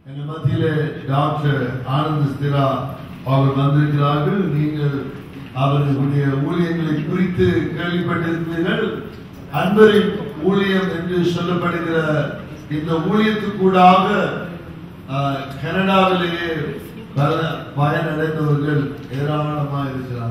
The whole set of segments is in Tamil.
எங்க மத்தியிலே டாக்டர் ஆனந்த் ஸ்திரா அவர்கள் வந்திருக்கிறார்கள் நீங்கள் அவர்களுடைய ஊழியங்களை குறித்து கேள்விப்பட்டிருக்கிறீர்கள் அன்பரின் ஊழியம் என்று சொல்லப்படுகிற இந்த ஊழியத்துக்கூடாக ஆஹ், கனடாவிலேயே பல- பயனடைந்தவர்கள் ஏராளமாக இருக்கிறார்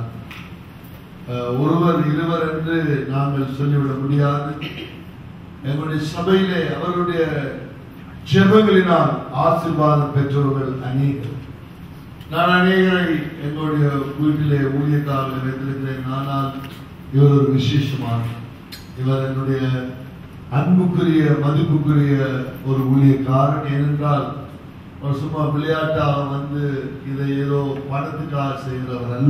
ஆஹ், ஒருவர் இருவர் என்று நாங்கள் சொல்லிவிட முடியாது எங்களுடைய சபையிலே அவருடைய ஜெபங்களினால் ஆசீர்வாதம் பெற்றவர்கள் அநேகர் நான் அநேகரை எங்களுடைய வீட்டிலே ஊழியக்காரர்கள் வைத்திருக்கிறேன் ஆனால் இவர் ஒரு விசேஷமான இவர் என்னுடைய அன்புக்குரிய மதிப்புக்குரிய ஒரு ஊழியக்காரன் ஏனென்றால் அவர் சும்மா விளையாட்டாக வந்து இதை ஏதோ பணத்துக்காக செய்கிறவர் அல்ல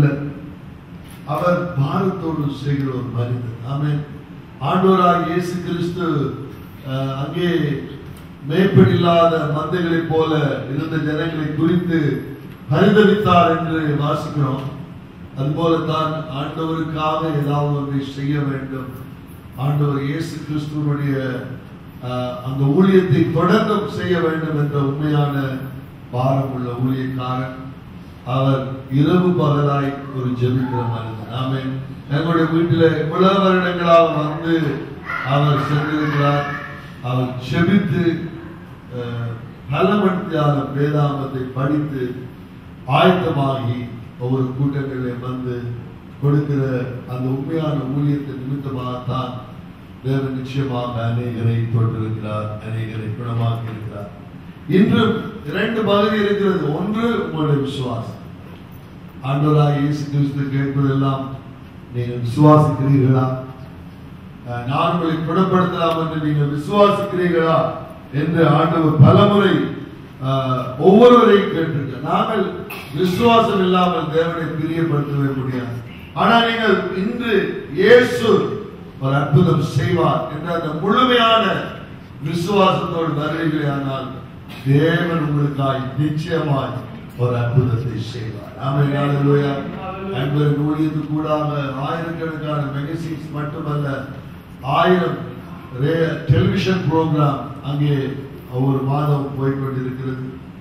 அவர் பாரத்தோடு செய்கிற ஒரு மனிதன் ஆமென் ஆண்டவராக இயேசு கிறிஸ்து அஹ், அங்கே மேய்ப்பனில்லாத மந்தைகளைப் போல இருந்த ஜனங்களை குறித்து பரிதவித்தார் என்று வாசிக்கிறோம் அதுபோலத்தான் ஆண்டவருக்காக ஏதாவது ஒன்றை செய்ய வேண்டும் ஆண்டவர் இயேசு கிறிஸ்துவனுடைய அஹ், அந்த ஊழியத்தை தொடர்ந்து செய்ய வேண்டும் என்ற உண்மையான பாரம் உள்ள ஊழியக்காரன் அவர் இரவு பகலாய் ஒரு ஜெபிக்கிற மனிதன் ஆமென் எங்களுடைய வீட்டில் இவ்வளவு வருடங்களாக வந்து அவர் சென்றிருக்கிறார் அவர் ஜெபித்து அஹ், பல மணித்தியான வேதாந்தத்தை படித்து ஆயத்தமாகி ஒவ்வொரு கூட்டங்களில் வந்து கொடுக்கிற அந்த உண்மையான ஊழியத்தின் நிமித்தமாகத்தான் தேவன் நிச்சயமாக அநேகரை தொட்டிருக்கிறார் அநேகரை குணமாக்கி இருக்கிறார் இன்றும் இரண்டு பகுதி இருக்கிறது ஒன்று உங்களுடைய விசுவாசம் ஆண்டவராக இயேசு கிறிஸ்து கேட்பதெல்லாம் நீங்கள் விசுவாசிக்கிறீர்களா அஹ், நான் உங்களை குணப்படுத்தலாம் என்று நீங்கள் விசுவாசிக்கிறீர்களா என்று ஆண்டவர் பலமுறை அஹ், ஒவ்வொருவரையும் கேட்டிருக்க நாங்கள் விசுவாசம் இல்லாமல் தேவனை பிரியப்படுத்தவே முடியாது ஆனால் நீங்கள் இன்று இயேசு ஒரு அற்புதம் செய்வார் என்ற அந்த முழுமையான விசுவாசத்தோடு வருவீர்களே ஆனால் தேவன் உங்களுக்காய் நிச்சயமாய் ஒரு அற்புதத்தை செய்வார் ஆமென் ஹalleluya அன்பரின் ஊழியத்துக்கு கூடாக ஆயிரக்கணக்கான மெகசின்ஸ் மட்டுமல்ல ஆயிரம் டெலிவிஷன் ப்ரோக்ராம் அங்கே ஒவ்வொரு மாதம் போய்கொண்டிருக்கிறது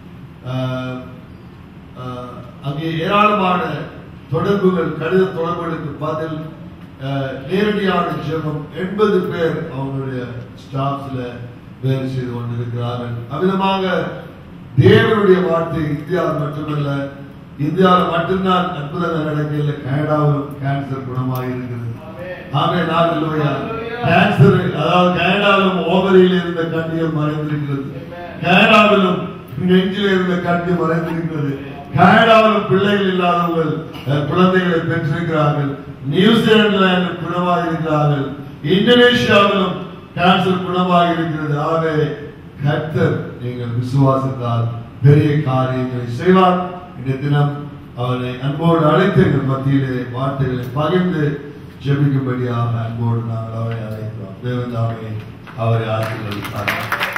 ஆஹ், ஆஹ், அங்கே ஏராளமான தொடர்புகள் கடித தொடர்புகளுக்கு பதில் ஆஹ், நேரடியான ஜெபம் எண்பது பேர் அவங்களுடைய ஸ்டாஃப்ஸ்ல வேலை செய்து கொண்டிருக்கிறார்கள் அவ்விதமாக தேவனுடைய வார்த்தை இந்தியாவில் மட்டுமல்ல இந்தியாவில் மட்டும்தான் அற்புதங்கள் நடக்கல கனடாவிலும் கேன்சர் குணமாக இருக்கிறது ஆமே நாகலோயா கேன்சர் அதாவது கனடாவிலும் ஓவரியில் இருந்த கண்ணியம் மறைந்திருக்கிறது கனடாவிலும் நெஞ்சில் இருந்த கண்ணி மறைந்திருக்கிறது கனடாவிலும் பிள்ளைகள் இல்லாதவர்கள் அஹ், குழந்தைகளை பெற்றிருக்கிறார்கள் நியூசிலாந்துல குணமாக இருக்கிறார்கள் இந்தோனேஷியாவிலும் கேன்சர் குணமாக இருக்கிறது ஆகவே கர்த்தர் நீங்கள் விசுவாசித்தால் பெரிய காரியங்களை செய்வார் இந்த தினம் அவரை அன்போடு அழைத்து எங்கள் மத்தியிலே வார்த்தைகளை பகிர்ந்து ஜெபிக்கும்படியாக அன்போடு நாங்கள் அவரை அழைக்கிறோம் தேவதாமே அவரை ஆசீர்வதிப்பார்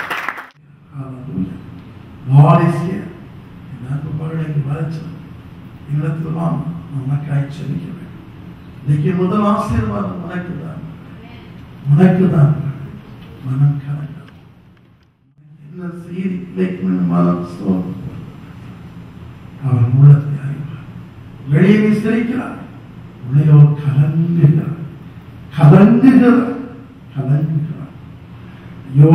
Hallelujah. Lord is here. என் அன்பு மகளை வரச்சல் இல்லத்தில் வாம் உனக்காய் செபிக்க வேண்டும் இன்னைக்கு முதல் ஆசீர்வாதம் உனக்கு தான் உனக்கு தான் மனம் கலங்கும் என்ன செய்தி கிடைக்கும் மனம் சோர்ந்து அவர் உள்ளத்தை அறிவார் வெளியே நீ சிரிக்கிறார் உள்ளையோ கலங்குகிறார் கலங்குகிறார் கலங்குகிறார் ஐயோ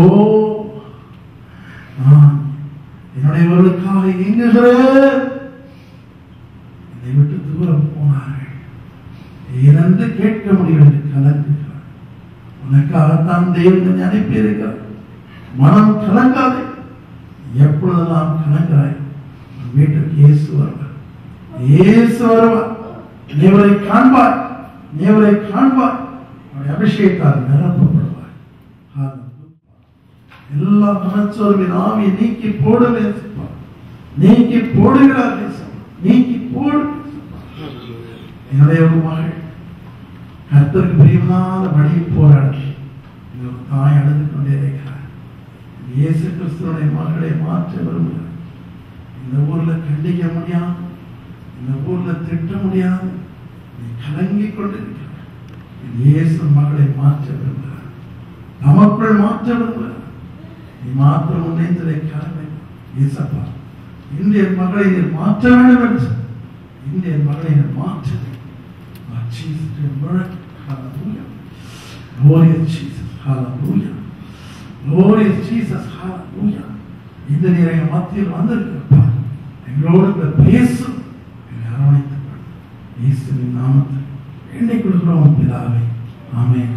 நான் என்னுடையவர்களுக்காக இயங்குகிறேன் என்னை விட்டு தூரம் போனார்கள் ஏனென்று கேட்க முடியும் என்று கலங்குகிறார் உனக்காகத்தான் தேவன் என்னை அனுப்பியிருக்கிறார் மனம் கலங்காதே எப்பொழுதெல்லாம் கலங்கிறாய் உன் வீட்டுக்கு இயேசு வருவார் இயேசு வருவார் நீவரை காண்பாய் நீவரை காண்பாய் அவருடைய அபிஷேகத்தால் நிரப்பப்படுவாய் ஹalleluya. எல்லா மனச்சோர்வின் ஆவியை நீக்கி போடுவே சுப்பா. நீக்கி போடுகிறார் இயேசுவா. நீக்கி போடு என்னுடைய ஒரு மகள் கர்த்தருக்கு பிரியமான வழி போராடி இந்த ஒரு தாய் அழுது கொண்டே இருக்கிறார் இயேசு கிறிஸ்துவனுடைய மகளை மாற்ற விரும்புகிறார் இந்த ஊர்ல கண்டிக்க முடியாது இந்த ஊர்ல திட்ட முடியாது நீ கலங்கி கொண்டிருக்கிறார் இயேசு மகளை மாற்ற விரும்புகிறார் நமக்குள் மாற்ற விரும்புகிறார் நீ மாத்திரம் உன்னை கலமை இயேசப்பா இந்திய மகளை நீர் மாற்ற வேண்டும் என்று சொன்னார். இந்திய மகளை நீர் மாற்று Ah, Jesus, your miracle. Hallelujah. Glorious Jesus. Hallelujah. Glorious Jesus. Hallelujah. இந்த நிறைய மத்தியில் வந்திருக்கிறப்பா எங்களோடு இப்ப பேசும் எங்களை அரவணைத்தப்படும் இயேசுவின் நாமத்தில் வேண்டிக் கொள்கிறோம் பிதாவே ஆமென்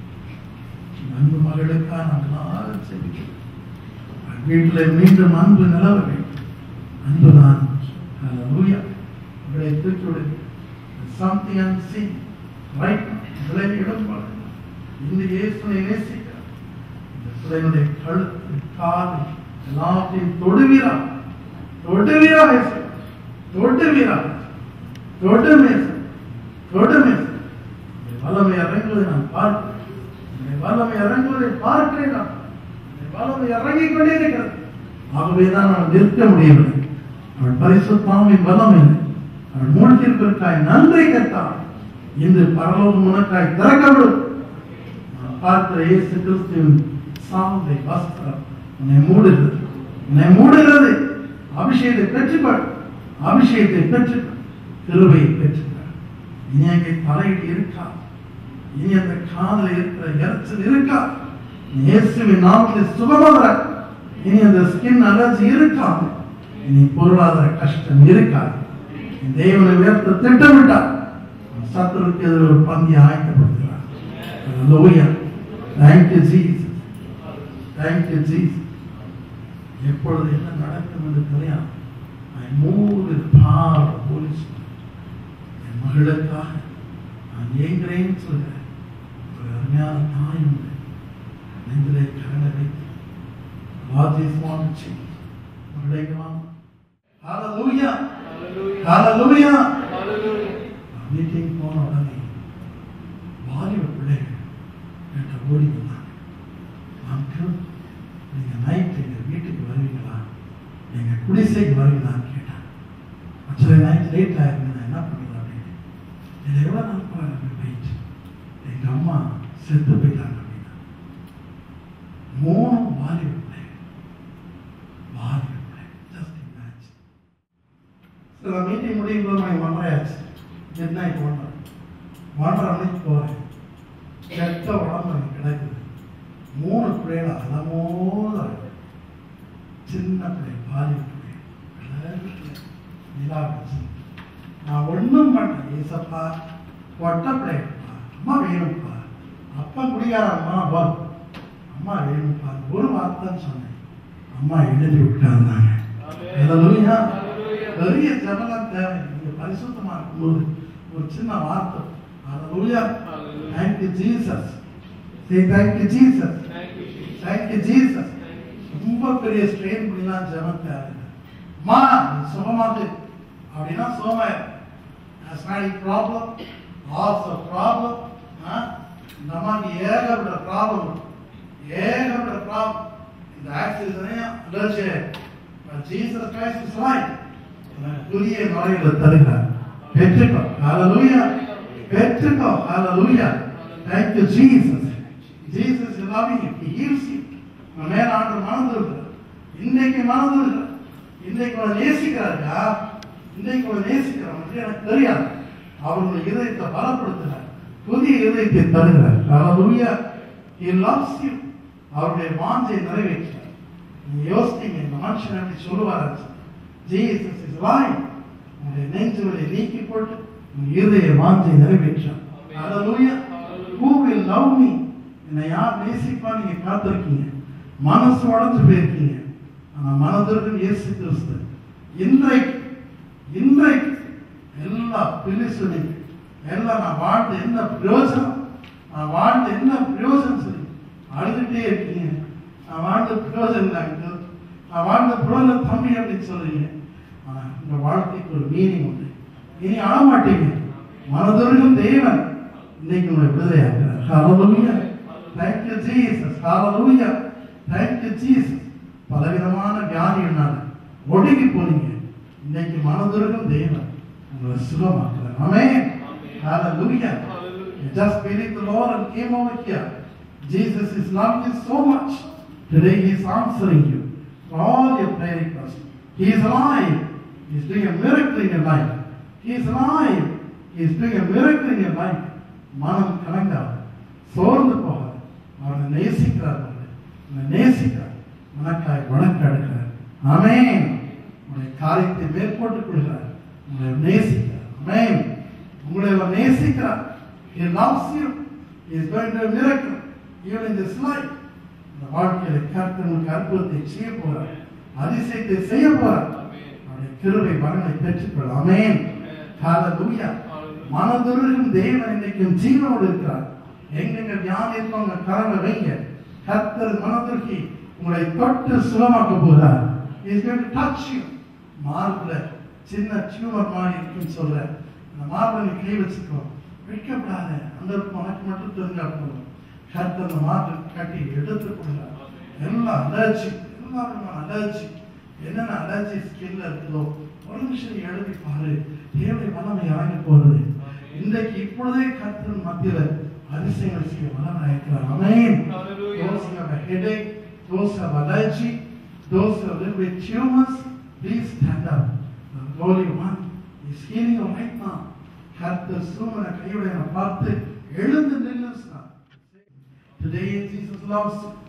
அன்பு மகளுக்காக நாங்கள் எல்லாரும் செபிக்கிறோம் அவள் வீட்டில் மீண்டும் அன்பு நிலவ வேண்டும் அன்புதான் Hallelujah. உங்களை தூக்கி விடுங்க சம்திங் unseen right விளைவி இடம் பாருங்க இந்த இயேசுவை நேசிக்கிறார் இந்த பிள்ளைகளுடைய கழுத்து காது எல்லாத்தையும் தொடுவீரா தொடுவீரா இயேசு தொடுவீரா தொடுமேச தொடுமேச வல்லமை இறங்குவதை நான் பார்க்கிறேன் உன்னுடைய வல்லமை இறங்குவதை பார்க்கிறேன் நான் உன்னுடைய வல்லமை இறங்கிக் கொண்டே இருக்கிறது ஆகவே தான் நான் நிற்க முடியவில்லை அவள் பரிசுத்தாமின் பலம் இல்லை அவள் மூழ்கிருப்பதற்காய் நன்றி கேட்டாள் இன்று பரலோகம் உனக்காய் திறக்கப்படும் நான் பார்க்கிற இயேசு கிறிஸ்துவின் சாந்தை வஸ்திரம் உன்னை மூடுகிறது உன்னை மூடுகிறது அபிஷேகத்தை பெற்றுக்கொள் அபிஷேகத்தை பெற்றுக்கொள் கிருபையை பெற்றுக்கொள் இனி அங்கே தலையில் இருக்கா இனி அந்த காதில் இருக்கிற எரிச்சல் இருக்கா நீ இயேசுவின் நாமத்தில் சுகமாக இனி அந்த ஸ்கின் அலர்ஜி இருக்காது இனி பொருளாதார கஷ்டம் இருக்காது நீ தேவனை உயர்த்த திட்டமிட்டார் சத்துருக்கு எதிர ஒரு பந்தி ஆயத்தப்படுத்துகிறார் Hallelujah. Thank you, Jesus. Thank you, Jesus. எப்பொழுது என்ன நடக்கும் என்று தெரியாது I move with power of the Holy Spirit. என் மகளுக்காக நான் ஏங்குறேன்னு சொல்கிறேன் ஒரு அருமையான தாய் உண்டு நெஞ்சிலே கரங்களை வைத்து God is want to change. மகளே வாங்க Hallelujah. Hallelujah. மீட்டிங் போன உடனே வாலிப பிள்ளைகள் என்கிட்ட ஓடி வந்தாங்க அங்கிள் நீங்க நைட் எங்க வீட்டுக்கு வருவீங்களா எங்க குடிசைக்கு வருவீங்களான்னு கேட்டாங்க ஆக்சுவலி நைட் லேட் ஆயிருங்க நான் என்ன பண்ணுவேன் அப்படின்னு இது எவ்வளோ நாள் போகிறாங்க வெயிட் எங்க அம்மா செத்து போயிட்டாங்க அப்படின்னா மூணு வாலிப பிள்ளைகள் வாலிப பிள்ளைகள் ஜஸ்ட் இமேஜின் சில மீட்டிங் முடியும் போது நான் ஒன்றரை ஆச்சு மிட் நைட் ஒன்றரை ஒன்றரை மணிக்கு போகிறேன் கெட்ட உடம்பு எனக்கு கிடக்குது மூணு பிள்ளைகள் அலமோத சின்ன பிள்ளை பாதி பிள்ளை அழகு பிள்ளை நிலா வச்சு நான் ஒன்றும் பண்ணேன் ஏசப்பா ஒட்ட பிள்ளைப்பா அம்மா வேணும்ப்பா அப்பா குடிகாரம்மா வா அம்மா வேணும்ப்பா ஒரு வார்த்தை சொன்னேன் அம்மா எழுதி உட்கார்ந்தாங்க Hallelujah. பெரிய ஜபலம் தேவை நீங்க பரிசுத்தமா இருக்கும்போது ஒரு சின்ன வார்த்தை Hallelujah. Thank you Jesus. Say thank you Jesus. Thank you Jesus. ரொம்ப பெரிய ஸ்ட்ரெயின் பண்ணிலாம் ஜெபம் தேவை அம்மா நீ சுகமாது அப்படின்னா சுகமாயிரு அஸ்மாடிக் ப்ராப்ளம் ஆல்சோ ப்ராப்ளம் இந்த அம்மாக்கு ஏகப்பட்ட ப்ராப்ளம் ஏகப்பட்ட ப்ராப்ளம் இந்த accident allergy Jesus Christ is life புதிய நுழைவுல தருகிறார் பெற்றுக்கோ ஹalleluya பெற்றுக்கோ ஹalleluya thank you jesus jesus is loving you he heals you உன் மேல ஆண்டு மனதுருக்கிறார் இன்னைக்கு மனதுருக்கிறார் இன்னைக்கு உன்னை நேசிக்கிறாருக்கா இன்னைக்கு உன்னை நேசிக்கிறார் எனக்கு தெரியாது அவருடைய இதயத்தை பலப்படுத்துகிறார் புதிய இதயத்தை தருகிறார் ஹalleluya he loves you அவருடைய வாஞ்சை நிறைவேற்றார் நீங்க யோசித்தீங்க இந்த மனுஷன் அப்படி சொல்லுவார் ஜீசஸ் இஸ் லைஃப் உங்களுடைய நெஞ்சுகளை நீக்கி போட்டு உன் இருதய வாஞ்சை நிறைவேற்றார் ஹalleluya who will love me என்னை யார் நேசிப்பா நீங்க காத்திருக்கீங்க மனசு உடஞ்சு போயிருக்கீங்க ஆனா மனதிற்கு இயேசு கிறிஸ்து இன்றைக்கு இன்றைக்கு எல்லா பிலிசுனி எல்லாம் நான் வாழ்ந்து என்ன பிரயோஜனம் நான் வாழ்ந்து என்ன பிரயோஜனம் சொல்லி அழுதுட்டே இருக்கீங்க நான் வாழ்ந்த பிரயோஜனம் இல்லை uncle. நான் வாழ்ந்த பிரயோஜனம் தம்பி அப்படின்னு சொல்றீங்க ஆனா இந்த வாழ்க்கைக்கு ஒரு மீனிங் உண்டு இனி அழமாட்டீங்க மனதுருகும் தேவன் இன்னைக்கு உங்களை விடுதலையாகிறார் ஹalleluya thank you jesus hallelujah thank you jesus பலவிதமான வியாதிகள்னால ஒடுங்கி போனீங்க இன்னைக்கு மனதுருகும் தேவன் உங்களை சுகமாக்குறார் ஆமென் hallelujah you just believe the lord and came over here jesus is loving you so much today he is answering you for all your prayer requests. He is alive. He is doing a miracle in your life. He is alive. He is doing a miracle in your life. மனம் கலங்காது சோர்ந்து போகாது அவனை நேசிக்கிறார் அவனை. உன்னை நேசிக்கிறார் உனக்காய் வழக்கு எடுக்கிறார் ஆமென் உன்னுடைய காரியத்தை மேற்கொண்டு கொள்கிறார் உங்களை நேசிக்கிறார் ஆமென் உங்களை அவர் நேசிக்கிறார் He loves you. He is going to do a miracle even in this life. இந்த வாழ்க்கையில கர்த்தர் உங்களுக்கு அற்புதத்தை செய்ய போறார் அதிசயத்தை செய்ய போறார் அவருடைய கிருபை வரங்களை பெற்றுக்கொள்ள ஆமென் ஹalleluya மனதுருகும் தேவன் இன்னைக்கும் ஜீவனோடு இருக்கிறார் எங்கெங்க ஞானம் இருக்கவங்க கரங்க வைங்க கர்த்தர் மனதுருகி உங்களை தொட்டு சுகமாக்க போகிறார் is going to touch you மார்புல சின்ன டியூமர் மாதிரி இருக்குன்னு சொல்றேன் அந்த மார்பை நீ கை வச்சுக்கோ வைக்கப்படாத அந்த உனக்கு மட்டும் தெரிஞ்சா போதும் கர்த்தர் அந்த மார்பை கட்டி எடுத்து கொடுக்கிறார் எல்லா அலர்ஜி எல்லா விதமான அலர்ஜி என்னென்ன அலர்ஜி ஸ்கின்ல இருக்குதோ ஒரு நிமிஷம் நீ எழுதி பாரு தேவை வல்லமை இறங்க போறது இன்றைக்கு இப்பொழுதே கர்த்தர் மத்தியில அதிசயங்கள் செய்ய வல்லமை இருக்கிறார் அமேன் Hallelujah. Those who have a headache, those who have allergy, those who have little bit tumors, please stand up. The Holy One is healing you right now. கர்த்தர் சூமன கையுடைய பார்த்து எழுந்து நில்லு Today Jesus loves you.